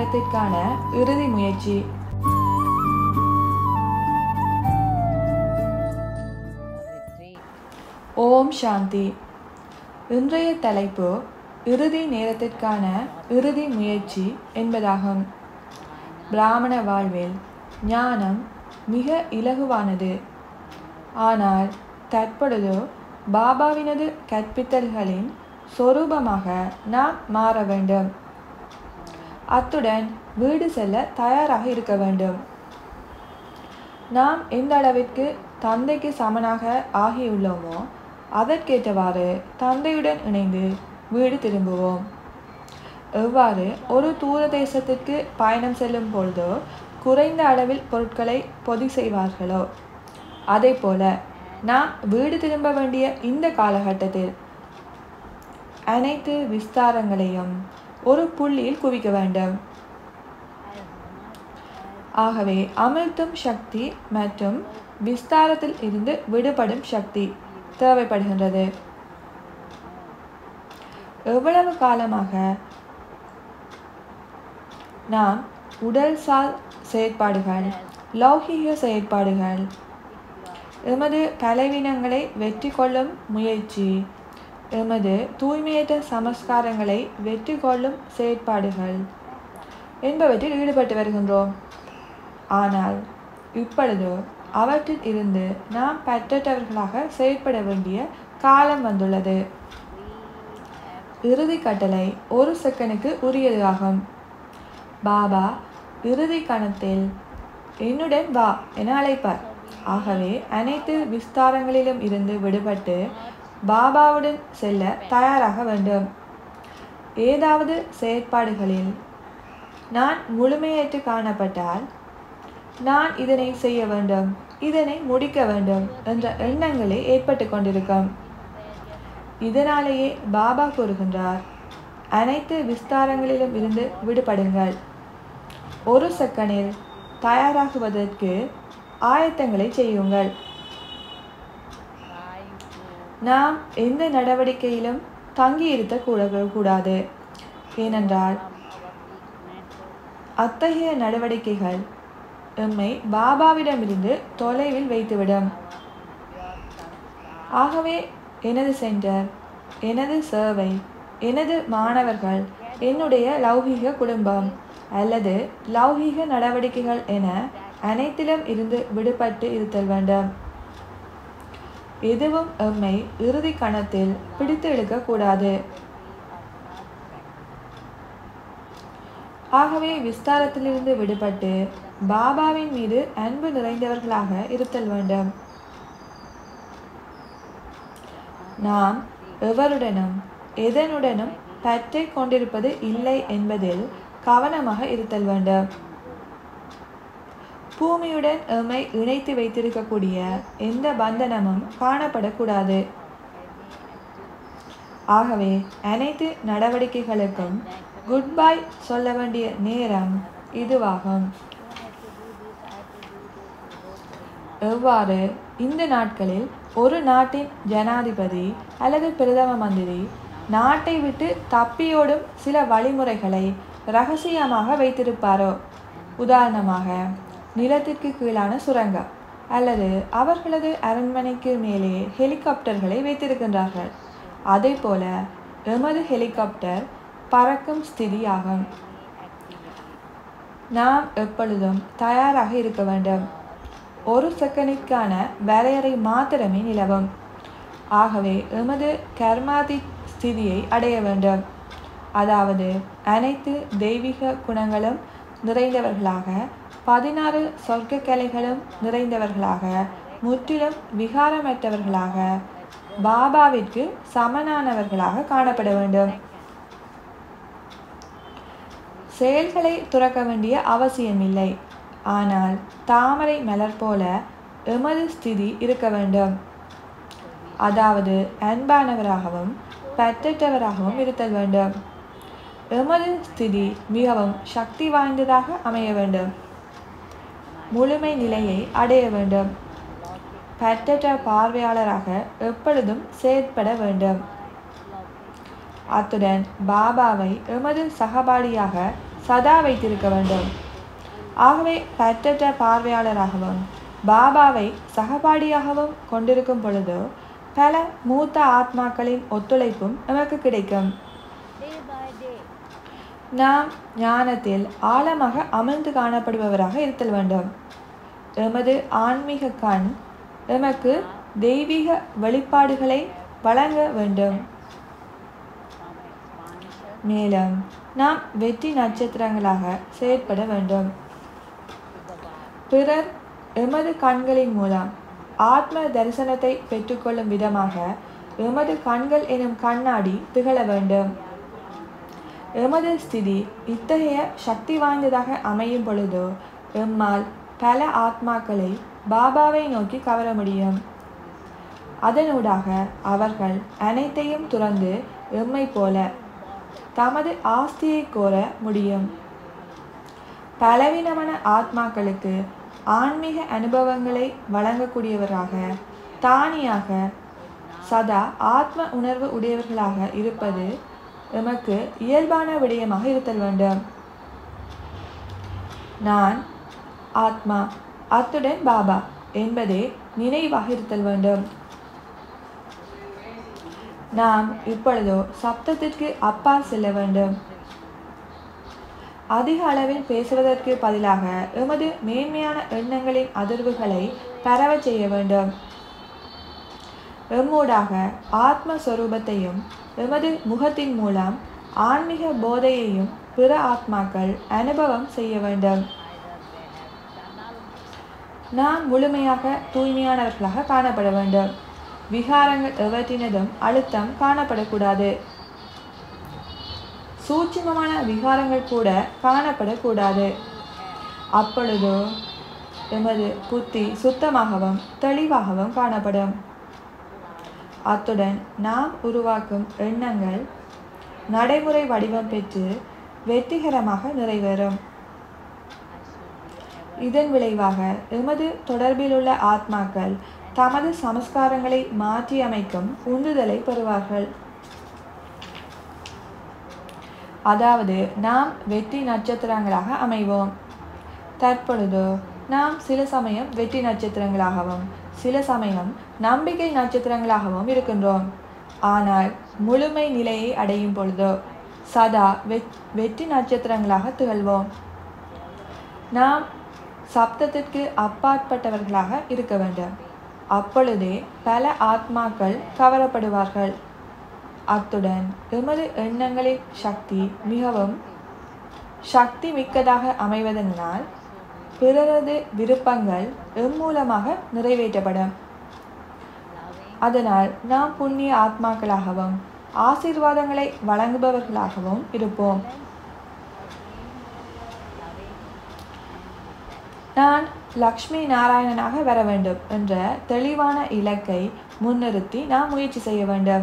நேரத்திற்கான இறுதி முயற்சி ஓம் சாந்தி இன்றைய தலைப்பு இறுதி நேரத்திற்கான இறுதி முயற்சி என்பதாகும் பிராமண வாழ்வில் ஞானம் மிக இலகுவானது ஆனால் தற்பொழுது பாபாவினது கற்பித்தல்களின் சொரூபமாக நாம் மாற வேண்டும் அத்துடன் வீடு செல்ல தயாராக இருக்க வேண்டும் நாம் எந்த அளவிற்கு தந்தைக்கு சமனாக ஆகியுள்ளோமோ அதற்கேற்றவாறு தந்தையுடன் இணைந்து வீடு திரும்புவோம் எவ்வாறு ஒரு தூர தேசத்திற்கு பயணம் செல்லும் பொழுதோ குறைந்த அளவில் பொருட்களை பொதி செய்வார்களோ அதே போல நாம் வீடு திரும்ப வேண்டிய இந்த காலகட்டத்தில் அனைத்து விஸ்தாரங்களையும் ஒரு புள்ளியில் குவிக்க வேண்டும் ஆகவே அமிழ்த்தும் சக்தி மற்றும் விஸ்தாரத்தில் இருந்து விடுபடும் சக்தி தேவைப்படுகின்றது எவ்வளவு காலமாக நாம் உடல் சார் செயற்பாடுகள் லௌகிக செயற்பாடுகள் எமது பலவீனங்களை வெற்றி கொள்ளும் முயற்சி எமது தூய்மையற்ற சமஸ்காரங்களை வெற்றி கொள்ளும் செயற்பாடுகள் என்பவற்றில் ஈடுபட்டு வருகின்றோம் ஆனால் இப்பொழுது அவற்றில் இருந்து நாம் பற்றற்றவர்களாக செயற்பட வேண்டிய காலம் வந்துள்ளது இறுதி கட்டளை ஒரு செகண்டுக்கு உரியது ஆகும் பாபா இறுதி கணத்தில் என்னுடன் வா என அழைப்பார் ஆகவே அனைத்து விஸ்தாரங்களிலும் இருந்து விடுபட்டு பாபாவுடன் செல்ல தயாராக வேண்டும் ஏதாவது செயற்பாடுகளில் நான் முழுமையற்று காணப்பட்டால் நான் இதனை செய்ய வேண்டும் இதனை முடிக்க வேண்டும் என்ற எண்ணங்களே ஏற்பட்டு கொண்டிருக்கும் இதனாலேயே பாபா கூறுகின்றார் அனைத்து விஸ்தாரங்களிலும் இருந்து விடுபடுங்கள் ஒரு செகண்டில் தயாராகுவதற்கு ஆயத்தங்களை செய்யுங்கள் நாம் எந்த நடவடிக்கையிலும் தங்கியிருக்க கூட கூடாது ஏனென்றால் அத்தகைய நடவடிக்கைகள் எம்மை பாபாவிடமிருந்து தொலைவில் வைத்துவிடும் ஆகவே எனது சென்டர் எனது சேவை எனது மாணவர்கள் என்னுடைய லௌகீக குடும்பம் அல்லது லௌகீக நடவடிக்கைகள் என அனைத்திலும் இருந்து விடுபட்டு இருத்தல் வேண்டும் எதுவும் எம்மை இறுதி கணத்தில் பிடித்து இழுக்கக்கூடாது ஆகவே விஸ்தாரத்திலிருந்து விடுபட்டு பாபாவின் மீது அன்பு நிறைந்தவர்களாக இருத்தல் வேண்டும் நாம் எவருடனும் எதனுடனும் பற்றை கொண்டிருப்பது இல்லை என்பதில் கவனமாக இருத்தல் வேண்டும் பூமியுடன் எம்மை இணைத்து வைத்திருக்கக்கூடிய எந்த பந்தனமும் காணப்படக்கூடாது ஆகவே அனைத்து நடவடிக்கைகளுக்கும் குட் பை சொல்ல வேண்டிய நேரம் இதுவாகும் எவ்வாறு இந்த நாட்களில் ஒரு நாட்டின் ஜனாதிபதி அல்லது பிரதம மந்திரி நாட்டை விட்டு தப்பியோடும் சில வழிமுறைகளை ரகசியமாக வைத்திருப்பாரோ உதாரணமாக நிலத்திற்கு கீழான சுரங்கம் அல்லது அவர்களது அரண்மனைக்கு மேலே ஹெலிகாப்டர்களை வைத்திருக்கின்றார்கள் அதே போல எமது ஹெலிகாப்டர் பறக்கும் ஸ்திதி ஆகும் நாம் எப்பொழுதும் தயாராக இருக்க வேண்டும் ஒரு செகண்டிற்கான வரையறை மாத்திரமே நிலவும் ஆகவே எமது கர்மாதி ஸ்திதியை அடைய வேண்டும் அதாவது அனைத்து தெய்வீக குணங்களும் நிறைந்தவர்களாக பதினாறு சொர்க்க கலைகளும் நிறைந்தவர்களாக முற்றிலும் விகாரமற்றவர்களாக பாபாவிற்கு சமனானவர்களாக காணப்பட வேண்டும் செயல்களை துறக்க வேண்டிய அவசியமில்லை ஆனால் தாமரை மலர் போல எமது ஸ்திதி இருக்க வேண்டும் அதாவது அன்பானவராகவும் பற்றற்றவராகவும் இருத்தல் வேண்டும் எமது ஸ்திதி மிகவும் சக்தி வாய்ந்ததாக அமைய வேண்டும் முழுமை நிலையை அடைய வேண்டும் பற்றற்ற பார்வையாளராக எப்பொழுதும் செயற்பட வேண்டும் அத்துடன் பாபாவை எமது சகபாடியாக சதா வைத்திருக்க வேண்டும் ஆகவே பற்றற்ற பார்வையாளராகவும் பாபாவை சகபாடியாகவும் கொண்டிருக்கும் பொழுது பல மூத்த ஆத்மாக்களின் ஒத்துழைப்பும் நமக்கு கிடைக்கும் day by day. நாம் ஞானத்தில் ஆழமாக அமர்ந்து காணப்படுபவராக இருத்தல் வேண்டும் எமது ஆன்மீக கண் எமக்கு தெய்வீக வெளிப்பாடுகளை வழங்க வேண்டும் From expansion மேலும் நாம் வெற்றி நட்சத்திரங்களாக செயற்பட வேண்டும் to the world. பிறர் எமது கண்களின் மூலம் ஆத்ம தரிசனத்தை பெற்றுக்கொள்ளும் விதமாக எமது கண்கள் எனும் கண்ணாடி திகழ வேண்டும் எமது ஸ்திதி இத்தகைய சக்தி வாய்ந்ததாக அமையும் பொழுது எம்மால் பல ஆத்மாக்களை பாபாவை நோக்கி கவர முடியும் அதனூடாக அவர்கள் அனைத்தையும் துறந்து எம்மை போல தமது ஆஸ்தியை கோர முடியும் பலவீனமான ஆத்மாக்களுக்கு ஆன்மீக அனுபவங்களை வழங்கக்கூடியவராக தானியாக சதா ஆத்ம உணர்வு உடையவர்களாக இருப்பது எமக்கு இயல்பான விடயமாக இருத்தல் வேண்டும் நான் ஆத்மா அத்துடன் பாபா என்பதே நினைவாக இருத்தல் வேண்டும் நாம் இப்பொழுதோ சப்தத்திற்கு அப்பால் செல்ல வேண்டும் அதிக அளவில் பேசுவதற்கு பதிலாக எமது மேன்மையான எண்ணங்களின் அதிர்வுகளை பரவச் செய்ய வேண்டும் எம்மூடாக ஆத்மஸ்வரூபத்தையும் எமது முகத்தின் மூலம் ஆன்மீக போதையையும் பிற ஆத்மாக்கள் அனுபவம் செய்ய வேண்டும் நாம் முழுமையாக தூய்மையானவர்களாக காணப்பட வேண்டும் விகாரங்கள் எவற்றினதும் அழுத்தம் காணப்படக்கூடாது சூட்சுமமான விகாரங்கள் கூட காணப்படக்கூடாது அப்பொழுது எமது புத்தி சுத்தமாகவும் தெளிவாகவும் காணப்படும் அத்துடன் நாம் உருவாக்கும் எண்ணங்கள் நடைமுறை வடிவம் பெற்று வெற்றிகரமாக நிறைவேறும் இதன் விளைவாக எமது தொடர்பிலுள்ள ஆத்மாக்கள் தமது சமஸ்காரங்களை மாற்றியமைக்கும் உந்துதலை பெறுவார்கள் அதாவது நாம் வெற்றி நட்சத்திரங்களாக அமைவோம் தற்பொழுது நாம் சில சமயம் வெற்றி நட்சத்திரங்களாகவும் சில சமயம் நம்பிக்கை நட்சத்திரங்களாகவும் இருக்கின்றோம் ஆனால் முழுமை நிலையை அடையும் பொழுதோ சதா வெ- வெற்றி நட்சத்திரங்களாக திகழ்வோம் நாம் சப்தத்திற்கு அப்பாற்பட்டவர்களாக இருக்க வேண்டும் அப்பொழுதே பல ஆத்மாக்கள் கவரப்படுவார்கள் அத்துடன் எமது எண்ணங்களின் சக்தி மிகவும் சக்தி மிக்கதாக அமைவதனால் பிறரது விருப்பங்கள் எம் மூலமாக நிறைவேற்றப்படும் அதனால் நாம் புண்ணிய ஆத்மாக்களாகவும் ஆசீர்வாதங்களை வழங்குபவர்களாகவும் இருப்போம் நான் லக்ஷ்மி நாராயணனாக வர வேண்டும் என்ற தெளிவான இலக்கை முன்னிறுத்தி நாம் முயற்சி செய்ய வேண்டும்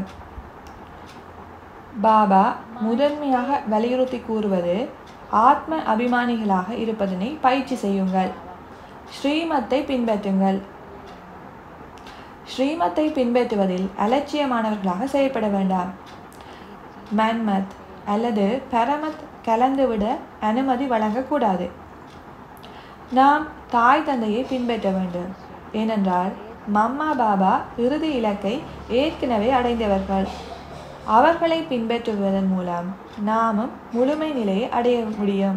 பாபா முதன்மையாக வலியுறுத்தி கூறுவது ஆத்ம அபிமானிகளாக இருப்பதனை பயிற்சி செய்யுங்கள் ஸ்ரீமத்தை பின்பற்றுங்கள் ஸ்ரீமத்தை பின்பற்றுவதில் அலட்சியமானவர்களாக செயல்பட வேண்டாம் மன்மத் அல்லது பரமத் கலந்துவிட அனுமதி வழங்கக்கூடாது நாம் தாய் தந்தையை பின்பற்ற வேண்டும் ஏனென்றால் மம்மா பாபா இறுதி இலக்கை ஏற்கனவே அடைந்தவர்கள் அவர்களை பின்பற்றுவதன் மூலம் நாமும் முழுமை நிலையை அடைய முடியும்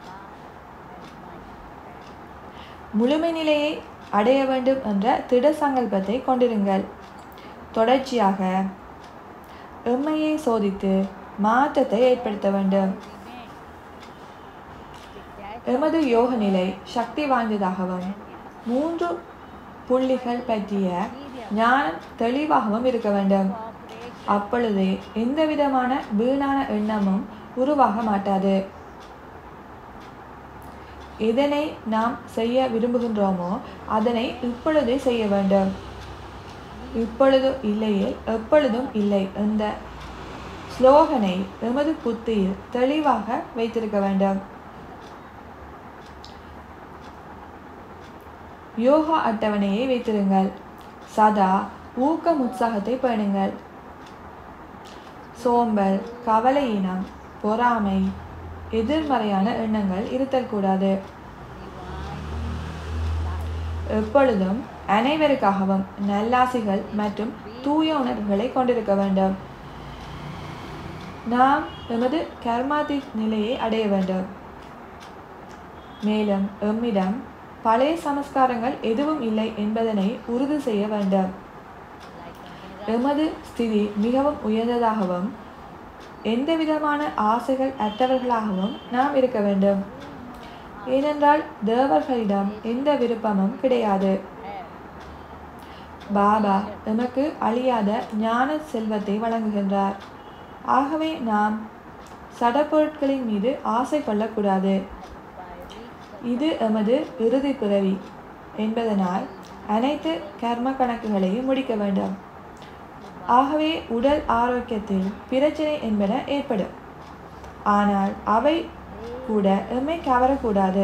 முழுமை நிலையை அடைய வேண்டும் என்ற திட சங்கல்பத்தை கொண்டிருங்கள் தொடர்ச்சியாக எம்மையை சோதித்து மாற்றத்தை ஏற்படுத்த வேண்டும் எமது யோக நிலை சக்தி வாய்ந்ததாகவும் மூன்று புள்ளிகள் பற்றிய ஞானம் தெளிவாகவும் இருக்க வேண்டும் அப்பொழுது எந்த விதமான வீணான எண்ணமும் உருவாக மாட்டாது எதனை நாம் செய்ய விரும்புகின்றோமோ அதனை இப்பொழுதே செய்ய வேண்டும் இப்பொழுது இல்லையே எப்பொழுதும் இல்லை என்ற ஸ்லோகனை எமது புத்தியில் தெளிவாக வைத்திருக்க வேண்டும் யோகா அட்டவணையை வைத்திருங்கள் சதா ஊக்கம் உற்சாகத்தை பேணுங்கள் சோம்பல் கவலையினம் பொறாமை எதிர்மறையான எண்ணங்கள் இருத்தல் கூடாது divine life. எப்பொழுதும் அனைவருக்காகவும் நல்லாசிகள் மற்றும் தூய உணர்வுகளை கொண்டிருக்க வேண்டும் நாம் எமது கர்மாதி நிலையை அடைய வேண்டும் மேலும் எம்மிடம் பழைய சமஸ்காரங்கள் எதுவும் இல்லை என்பதனை உறுதி செய்ய வேண்டும் Like a mirror, எமது ஸ்திதி மிகவும் உயர்ந்ததாகவும் எந்தவிதமான ஆசைகள் அற்றவர்களாகவும் நாம் இருக்க வேண்டும் ஏனென்றால் தேவர்களிடம் எந்த விருப்பமும் கிடையாது பாபா எமக்கு அழியாத ஞான செல்வத்தை வழங்குகின்றார் ஆகவே நாம் சடப்பொருட்களின் மீது ஆசை கொள்ளக்கூடாது by weeks இது எமது இறுதி பிறவி என்பதனால் அனைத்து கர்ம கணக்குகளையும் முடிக்க வேண்டும் ஆகவே உடல் ஆரோக்கியத்தில் பிரச்சனை என்பன ஏற்படும் ஆனால் அவை கூட எம்மை கவரக்கூடாது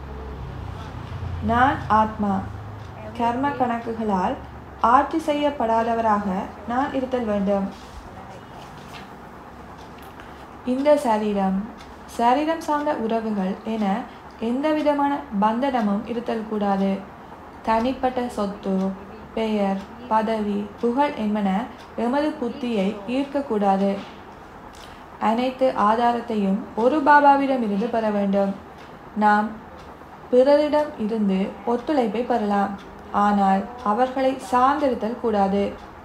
நான் ஆத்மா கர்ம கணக்குகளால் ஆட்சி செய்யப்படாதவராக நான் இருத்தல் வேண்டும் இந்த சரீரம் சரீரம் சார்ந்த உறவுகள் என எந்தவிதமான பந்தனமும் இருத்தல் கூடாது தனிப்பட்ட சொத்து பெயர் பதவி புகழ் என்பன எமது புத்தியை ஈர்க்கக்கூடாது அனைத்து ஆதாரத்தையும் ஒரு பாபாவிடம் இருந்து பெற வேண்டும் நாம் பிறரிடம் இருந்து ஒத்துழைப்பை பெறலாம் ஆனால் அவர்களை சார்ந்திருத்தல் கூடாது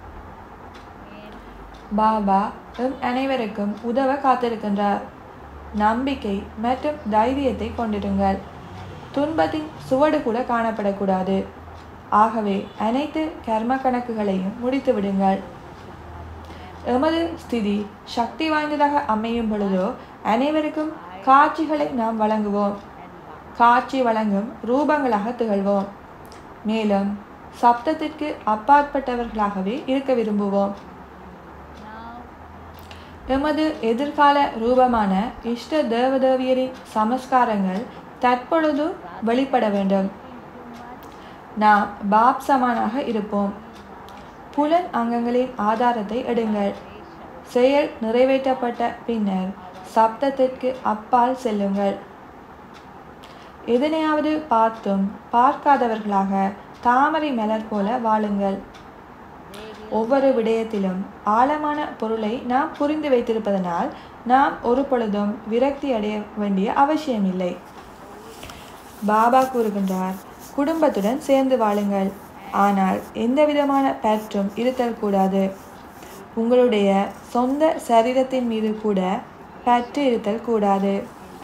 பாபா எம் அனைவருக்கும் உதவ காத்திருக்கின்றார் நம்பிக்கை மற்றும் தைரியத்தை கொண்டிருங்கள் துன்பத்தின் சுவடு கூட காணப்படக்கூடாது ஆகவே அனைத்து கர்ம கணக்குகளையும் முடித்து விடுங்கள் எமது ஸ்திதி சக்தி வாய்ந்ததாக அமையும் பொழுதோ அனைவருக்கும் காட்சிகளை நாம் வழங்குவோம் காட்சி வழங்கும் ரூபங்களாக திகழ்வோம் மேலும் சப்தத்திற்கு அப்பாற்பட்டவர்களாகவே இருக்க விரும்புவோம் now எமது எதிர்கால ரூபமான இஷ்ட தேவதேவியரின் சமஸ்காரங்கள் தற்பொழுது வெளிப்பட வேண்டும் நாம் பாப் சமானாக இருப்போம் புலன் அங்கங்களின் ஆதாரத்தை எடுங்கள் செயல் நிறைவேற்றப்பட்ட பின்னர் சப்தத்திற்கு அப்பால் செல்லுங்கள் எதனையாவது பார்த்தும் பார்க்காதவர்களாக தாமரை மலர் போல வாழுங்கள் ஒவ்வொரு விடயத்திலும் ஆழமான பொருளை நாம் புரிந்து வைத்திருப்பதனால் நாம் ஒரு பொழுதும் விரக்தி அடைய வேண்டிய அவசியமில்லை பாபா கூறுகின்றார் குடும்பத்துடன் சேர்ந்து வாழுங்கள் ஆனால் எந்தவிதமான பற்றும் இருத்தல் கூடாது உங்களுடைய சொந்த சரீரத்தின் மீது கூட பற்று இருத்தல் கூடாது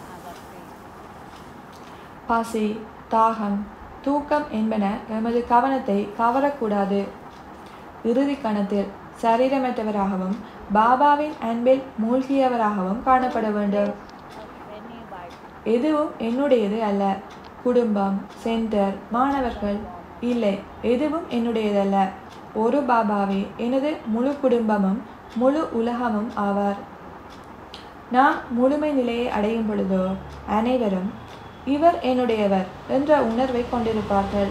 பசி தாகம் தூக்கம் என்பன எமது கவனத்தை கவரக்கூடாது இறுதி கணத்தில் சரீரமற்றவராகவும் பாபாவின் அன்பில் மூழ்கியவராகவும் காணப்பட வேண்டும் any by எதுவும் என்னுடையது அல்ல குடும்பம் சென்டர் மாணவர்கள் இல்லை எதுவும் என்னுடையதல்ல ஒரு பாபாவே எனது முழு குடும்பமும் முழு உலகமும் ஆவார் நாம் முழுமை நிலையை அடையும் பொழுதோ அனைவரும் இவர் என்னுடையவர் என்ற உணர்வை கொண்டிருப்பார்கள்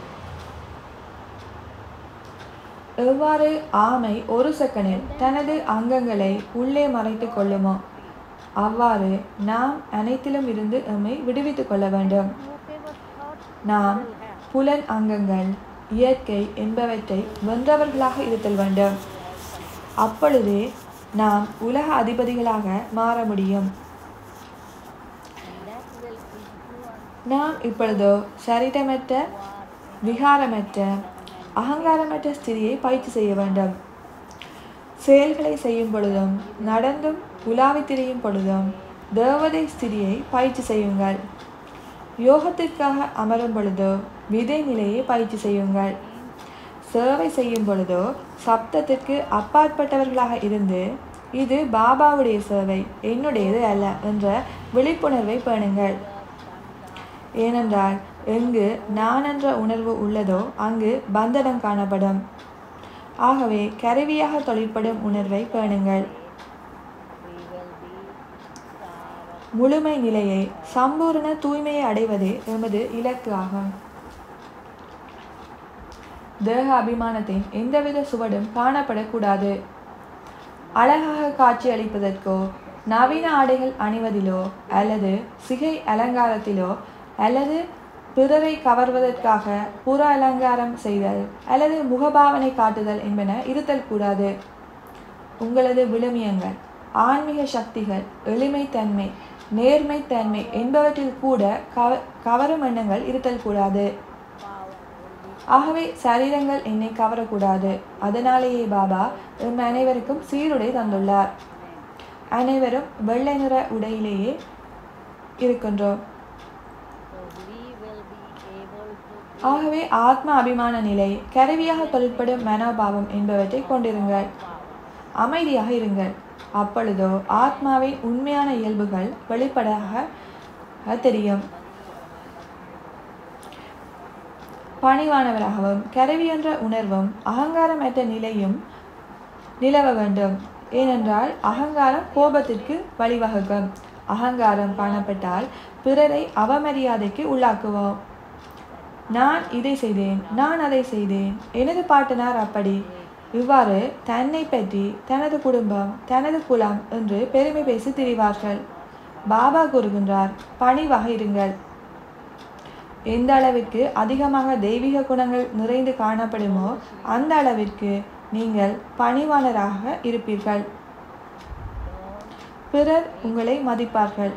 எவ்வாறு ஆமை ஒரு செகண்டில் தனது அங்கங்களை உள்ளே மறைத்து கொள்ளுமோ அவ்வாறு நாம் அனைத்திலும் இருந்து எம்மை விடுவித்துக் கொள்ள வேண்டும் whatever thoughts நாம் புலன் அங்கங்கள் இயற்கை என்பவற்றை வென்றவர்களாக இருத்தல் வேண்டும் அப்பொழுதே நாம் உலக அதிபதிகளாக மாற முடியும் and that will influence நாம் இப்பொழுதோ சரிதமற்ற விகாரமற்ற அகங்காரமற்ற ஸ்திதியை பயிற்சி செய்ய வேண்டும் செயல்களை செய்யும் பொழுதும் நடந்தும் உலாவித் திரியும் பொழுதும் தேவதை ஸ்திதியை பயிற்சி செய்யுங்கள் யோகத்திற்காக அமரும் பொழுதோ விதை நிலையை பயிற்சி செய்யுங்கள் சேவை செய்யும் பொழுதோ சப்தத்திற்கு அப்பாற்பட்டவர்களாக இருந்து இது பாபாவுடைய சேவை என்னுடையது அல்ல என்ற விழிப்புணர்வை பேணுங்கள் ஏனென்றால் எங்கு நான் என்ற உணர்வு உள்ளதோ அங்கு பந்தனம் காணப்படும் ஆகவே கருவியாக தொழிற்படும் உணர்வை பேணுங்கள் we will be star of முழுமை நிலையை சம்பூரண தூய்மையை அடைவதே எமது இலக்கு ஆகும் தேக அபிமானத்தின் எந்தவித சுவடும் காணப்படக்கூடாது அழகாக காட்சி அளிப்பதற்கோ நவீன ஆடைகள் அணிவதிலோ அல்லது சிகை அலங்காரத்திலோ அல்லது பிறரை கவர்வதற்காக புற அலங்காரம் செய்தல் அல்லது முகபாவனை காட்டுதல் என்பன இருத்தல் கூடாது உங்களது விழுமியங்கள் ஆன்மீக சக்திகள் எளிமைத்தன்மை நேர்மைத்தன்மை என்பவற்றில் கூட கவ கவரும் எண்ணங்கள் இருத்தல் கூடாது ஆகவே சரீரங்கள் என்னை கவரக்கூடாது அதனாலேயே பாபா எம் அனைவருக்கும் சீருடை தந்துள்ளார் அனைவரும் வெள்ளை நிற உடையிலேயே இருக்கின்றோம் So we will be able to ஆகவே ஆத்ம அபிமான நிலை கருவியாக தொழிற்படும் மனோபாவம் என்பவற்றை கொண்டிருங்கள் அமைதியாக இருங்கள் அப்பொழுதோ ஆத்மாவின் உண்மையான இயல்புகள் வெளிப்படையாக தெரியும் பணிவானவராகவும் கருவி என்ற உணர்வும் அகங்காரமற்ற நிலையும் நிலவ வேண்டும் ஏனென்றால் அகங்காரம் கோபத்திற்கு வழிவகுக்கும் அகங்காரம் காணப்பட்டால் பிறரை அவமரியாதைக்கு உள்ளாக்குவோம் நான் இதை செய்தேன் நான் அதை செய்தேன் எனது பாட்டனார் அப்படி இவ்வாறு தன்னை பற்றி தனது குடும்பம் தனது குலம் என்று பெருமை பேசி திரிவார்கள் பாபா கூறுகின்றார் பணிவாக இருங்கள் எந்த அளவிற்கு அதிகமாக தெய்வீக குணங்கள் நிறைந்து காணப்படுமோ அந்த அளவிற்கு நீங்கள் பணிவாளராக இருப்பீர்கள் பிறர் உங்களை மதிப்பார்கள்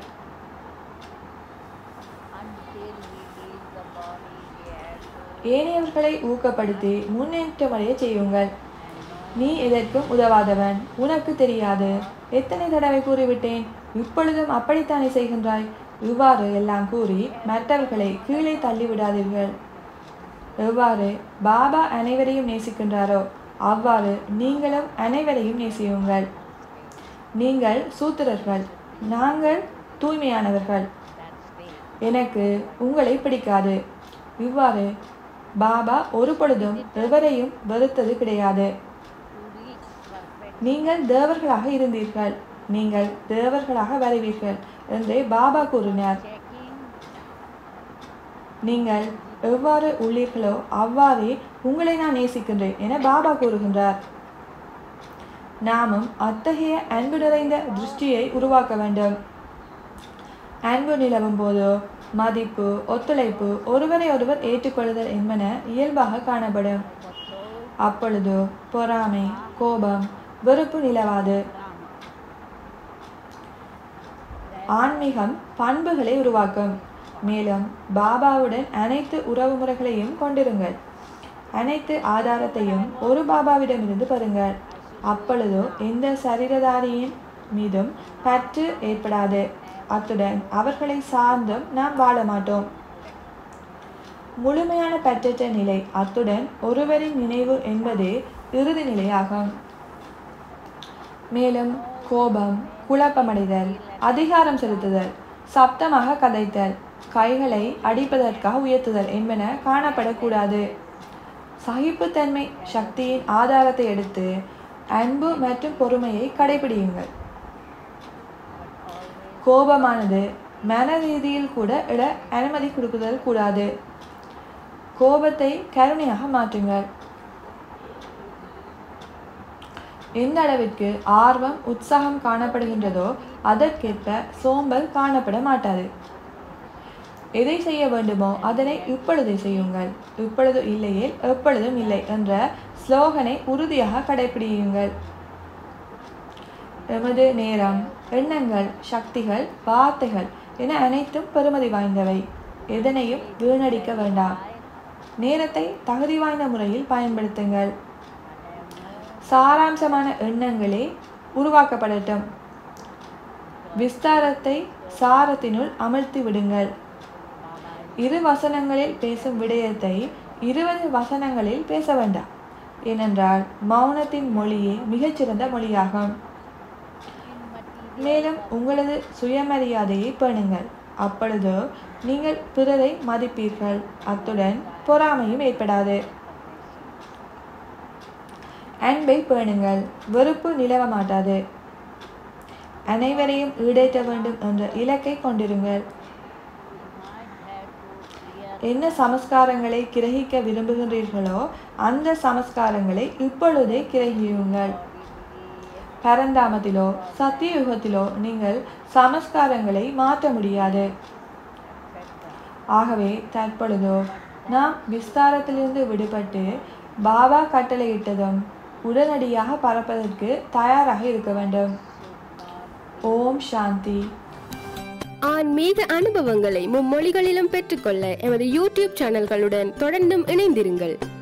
until we leave the body here to ஏனையவர்களை ஊக்கப்படுத்தி முன்னேற்றமடைய செய்யுங்கள் நீ எதற்கும் உதவாதவன் உனக்கு தெரியாது எத்தனை தடவை கூறிவிட்டேன் இப்பொழுதும் அப்படித்தானே செய்கின்றாய் இவ்வாறு எல்லாம் கூறி மற்றவர்களை கீழே தள்ளிவிடாதீர்கள் எவ்வாறு பாபா அனைவரையும் நேசிக்கின்றாரோ அவ்வாறு நீங்களும் அனைவரையும் நேசியுங்கள் நீங்கள் சூத்திரர்கள் நாங்கள் தூய்மையானவர்கள் எனக்கு உங்களை பிடிக்காது இவ்வாறு பாபா ஒரு பொழுதும் எவரையும் வெறுத்தது கிடையாது to reach perfect நீங்கள் தேவர்களாக இருந்தீர்கள் நீங்கள் தேவர்களாக வருவீர்கள் என்று பாபா கூறினார் checking நீங்கள் எவ்வாறு உள்ளீர்களோ அவ்வாறே உங்களை நான் நேசிக்கின்றேன் என பாபா கூறுகின்றார் நாமும் அத்தகைய அன்பு நிறைந்த திருஷ்டியை உருவாக்க வேண்டும் அன்பு நிலவும் போதோ மதிப்பு ஒத்துழைப்பு ஒருவரை ஒருவர் ஏற்றுக்கொள்ளுதல் என்பன இயல்பாக காணப்படும் அப்பொழுது பொறாமை கோபம் வெறுப்பு நிலவாது ஆன்மீகம் பண்புகளை உருவாக்கும் மேலும் பாபாவுடன் அனைத்து உறவுமுறைகளையும் கொண்டிருங்கள் அனைத்து ஆதாரத்தையும் ஒரு பாபாவிடமிருந்து பெறுங்கள் அப்பொழுது எந்த சரீரதாரியின் மீதும் பற்று ஏற்படாது அத்துடன் அவர்களை சார்ந்தும் நாம் வாழ மாட்டோம் முழுமையான பற்றற்ற நிலை அத்துடன் ஒருவரின் நினைவு என்பதே இறுதி நிலையாகும் மேலும் கோபம் குழப்பமடைதல் அதிகாரம் செலுத்துதல் சப்தமாக கதைத்தல் கைகளை அடிப்பதற்காக உயர்த்துதல் என்பன காணப்படக்கூடாது சகிப்புத்தன்மை சக்தியின் ஆதாரத்தை எடுத்து அன்பு மற்றும் பொறுமையை கடைபிடியுங்கள் கோபமானது மன ரீதியில் கூட இட அனுமதி கொடுக்குதல் கூடாது கோபத்தை கருணையாக மாற்றுங்கள் எந்த அளவிற்கு ஆர்வம் உற்சாகம் காணப்படுகின்றதோ அதற்கேற்ப சோம்பல் காணப்பட மாட்டாது எதை செய்ய வேண்டுமோ அதனை இப்பொழுதே செய்யுங்கள் இப்பொழுது இல்லையே எப்பொழுதும் இல்லை என்ற ஸ்லோகனை உறுதியாக கடைபிடியுங்கள் எமது நேரம் எண்ணங்கள் சக்திகள் வார்த்தைகள் என அனைத்தும் பெருமதி வாய்ந்தவை எதனையும் வீணடிக்க வேண்டாம் நேரத்தை தகுதி வாய்ந்த முறையில் பயன்படுத்துங்கள் சாராம்சமான எண்ணங்களே உருவாக்கப்படட்டும் விஸ்தாரத்தை சாரத்தினுள் அமர்த்தி விடுங்கள் இரு வசனங்களில் பேசும் விடயத்தை இருபது வசனங்களில் பேச வேண்டாம் ஏனென்றால் மௌனத்தின் மொழியே மிகச்சிறந்த மொழியாகும் மேலும் உங்களது சுயமரியாதையை பேணுங்கள் அப்பொழுது நீங்கள் பிறரை மதிப்பீர்கள் அத்துடன் பொறாமையும் ஏற்படாது அன்பை பேணுங்கள் வெறுப்பு நிலவ மாட்டாது அனைவரையும் ஈடேற்ற வேண்டும் என்ற இலக்கை கொண்டிருங்கள் என்ன சமஸ்காரங்களை கிரகிக்க விரும்புகின்றீர்களோ அந்த சமஸ்காரங்களை இப்பொழுதே கிரகியுங்கள் பரந்தாமத்திலோ சத்தியுகத்திலோ நீங்கள் சமஸ்காரங்களை மாற்ற முடியாது ஆகவே தற்பொழுதோ நாம் விஸ்தாரத்திலிருந்து விடுபட்டு பாபா கட்டளையிட்டதும் உடனடியாக பறப்பதற்கு தயாராக இருக்க வேண்டும் ஓம் சாந்தி ஆன்மீக அனுபவங்களை மும்மொழிகளிலும் பெற்றுக்கொள்ள எமது யூடியூப் சேனல்களுடன் தொடர்ந்தும் இணைந்திருங்கள்